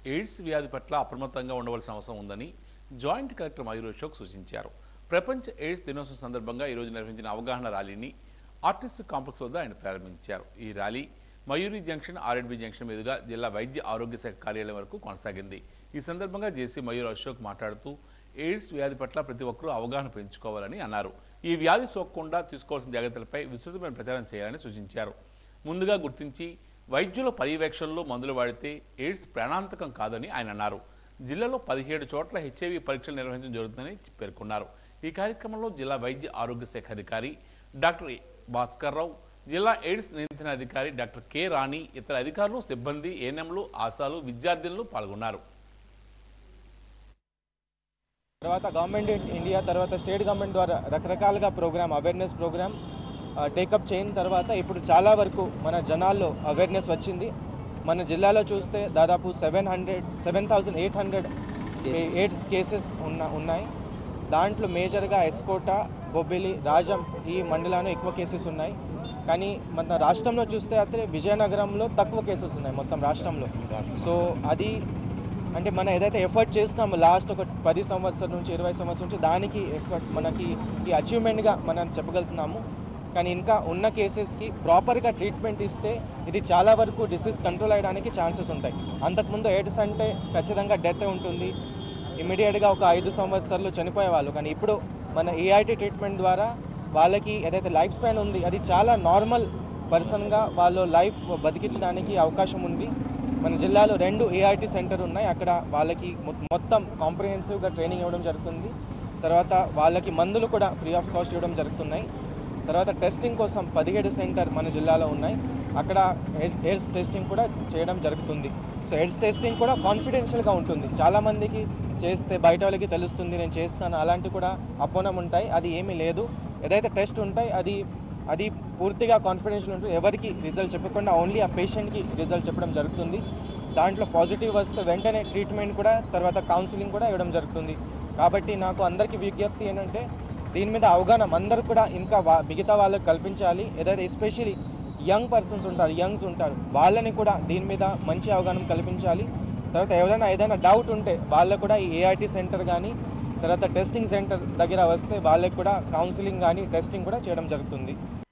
AIDS వ్యాధి పట్ల అప్రమత్తంగా ఉండవలసిన అవసరం ఉందని జాయింట్ కలెక్టర్ మయూర్ అశోక్ సూచించారు ప్రపంచ ఎయిడ్స్ దినోత్సవం సందర్భంగా ఈరోజు నిర్వహించిన అవగాహన ర్యాలీని ఆర్టిస్ట్ కాంప్లెక్స్ వద్ద ఆయన ప్రారంభించారు ఈ ర్యాలీ మయూరి జంక్షన్ ఆర్ఎడ్బి జంక్షన్ మీదుగా జిల్లా వైద్య ఆరోగ్య శాఖ కార్యాలయం వరకు కొనసాగింది ఈ సందర్భంగా జేసీ మయూర్ అశోక్ మాట్లాడుతూ ఎయిడ్స్ వ్యాధి పట్ల ప్రతి ఒక్కరూ అవగాహన పెంచుకోవాలని అన్నారు ఈ వ్యాధి సోకకుండా తీసుకోవాల్సిన జాగ్రత్తలపై విస్తృతమైన ప్రచారం చేయాలని సూచించారు ముందుగా గుర్తించి వైద్యుల పర్యవేక్షణలో మందులు వాడితే ఎయిడ్స్ ప్రాణాంతకం కాదని ఆయన అన్నారు జిల్లాలో పదిహేడు చోట్ల హెచ్ఐవి పరీక్షలు నిర్వహించడం జరుగుతుందని పేర్కొన్నారు ఈ కార్యక్రమంలో జిల్లా వైద్య ఆరోగ్య శాఖ అధికారి డాక్టర్ భాస్కర్ రావు జిల్లా ఎయిడ్స్ నియంత్రణ అధికారి డాక్టర్ కె రాణి ఇతర అధికారులు సిబ్బంది ఏఎన్ఎంలు ఆశాలు విద్యార్థులు పాల్గొన్నారు తర్వాత గవర్నమెంట్ ఇన్ ఇండియా తర్వాత స్టేట్ గవర్నమెంట్ ద్వారా రకరకాలుగా ప్రోగ్రామ్ అవేర్నెస్ ప్రోగ్రామ్ టేకప్ చేయని తర్వాత ఇప్పుడు చాలా వరకు మన జనాల్లో అవేర్నెస్ వచ్చింది మన జిల్లాలో చూస్తే దాదాపు seven hundred seven thousand eight hundred AIDS cases ఉన్న ఉన్నాయి దాంట్లో మేజర్గా ఎస్కోటా బొబ్బిలి రాజం ఈ మండలాల్లో ఎక్కువ కేసెస్ ఉన్నాయి కానీ మన రాష్ట్రంలో చూస్తే అయితే విజయనగరంలో తక్కువ కేసెస్ ఉన్నాయి మొత్తం రాష్ట్రంలో సో అది అంటే మనం ఏదైతే ఎఫర్ట్ చేస్తున్నామో లాస్ట్ ఒక పది సంవత్సరం నుంచి ఇరవై సంవత్సరం నుంచి దానికి ఎఫర్ట్ మనకి ఈ అచీవ్మెంట్గా మనం చెప్పగలుగుతున్నాము కానీ ఇంకా ఉన్న కేసెస్కి ప్రాపర్గా ట్రీట్మెంట్ ఇస్తే ఇది చాలా వరకు డిసీజ్ కంట్రోల్ అయ్యడానికి ఛాన్సెస్ ఉంటాయి అంతకుముందు ఎయిడ్స్ అంటే ఖచ్చితంగా డెత్ ఉంటుంది ఇమీడియట్గా ఒక ఐదు సంవత్సరాలు చనిపోయేవాళ్ళు కానీ ఇప్పుడు మన ఏఐటి ట్రీట్మెంట్ ద్వారా వాళ్ళకి ఏదైతే లైఫ్ స్పాన్ ఉంది అది చాలా నార్మల్ పర్సన్గా వాళ్ళు లైఫ్ బతికించడానికి అవకాశం ఉంది మన జిల్లాలో రెండు ఏఐటి సెంటర్ ఉన్నాయి అక్కడ వాళ్ళకి మొ- మొత్తం కాంప్రిహెన్సివ్గా ట్రైనింగ్ ఇవ్వడం జరుగుతుంది తర్వాత వాళ్ళకి మందులు కూడా ఫ్రీ ఆఫ్ కాస్ట్ ఇవ్వడం జరుగుతున్నాయి తర్వాత టెస్టింగ్ కోసం పదిహేడు సెంటర్ మన జిల్లాలో ఉన్నాయి అక్కడ ఎయిడ్- ఎయిడ్స్ టెస్టింగ్ కూడా చేయడం జరుగుతుంది సో ఎయిడ్స్ టెస్టింగ్ కూడా కాన్ఫిడెన్షియల్గా ఉంటుంది చాలామందికి చేస్తే బయట వాళ్ళకి తెలుస్తుంది నేను చేస్తాను అలాంటివి కూడా అపోనం ఉంటాయి అది ఏమీ లేదు ఏదైతే టెస్ట్ ఉంటాయి అది అది పూర్తిగా కాన్ఫిడెన్షియల్ ఉంటుంది ఎవరికి రిజల్ట్ చెప్పకుండా ఓన్లీ ఆ పేషెంట్కి రిజల్ట్ చెప్పడం జరుగుతుంది దాంట్లో పాజిటివ్ వస్తే వెంటనే ట్రీట్మెంట్ కూడా తర్వాత కౌన్సిలింగ్ కూడా ఇవ్వడం జరుగుతుంది కాబట్టి నాకు అందరికీ విజ్ఞప్తి ఏంటంటే దీని మీద అవగాహన అందరూ కూడా ఇంకా వా మిగతా వాళ్ళకి కల్పించాలి ఏదైతే ఎస్పెషలీ యంగ్ పర్సన్స్ ఉంటారు యంగ్స్ ఉంటారు వాళ్ళని కూడా దీని మీద మంచి అవగాహన కల్పించాలి తర్వాత ఎవరైనా ఏదైనా డౌట్ ఉంటే వాళ్ళకు కూడా ఈ ఏఐటి సెంటర్ కానీ తర్వాత టెస్టింగ్ సెంటర్ దగ్గర వస్తే వాళ్ళకి కూడా కౌన్సిలింగ్ కానీ టెస్టింగ్ కూడా చేయడం జరుగుతుంది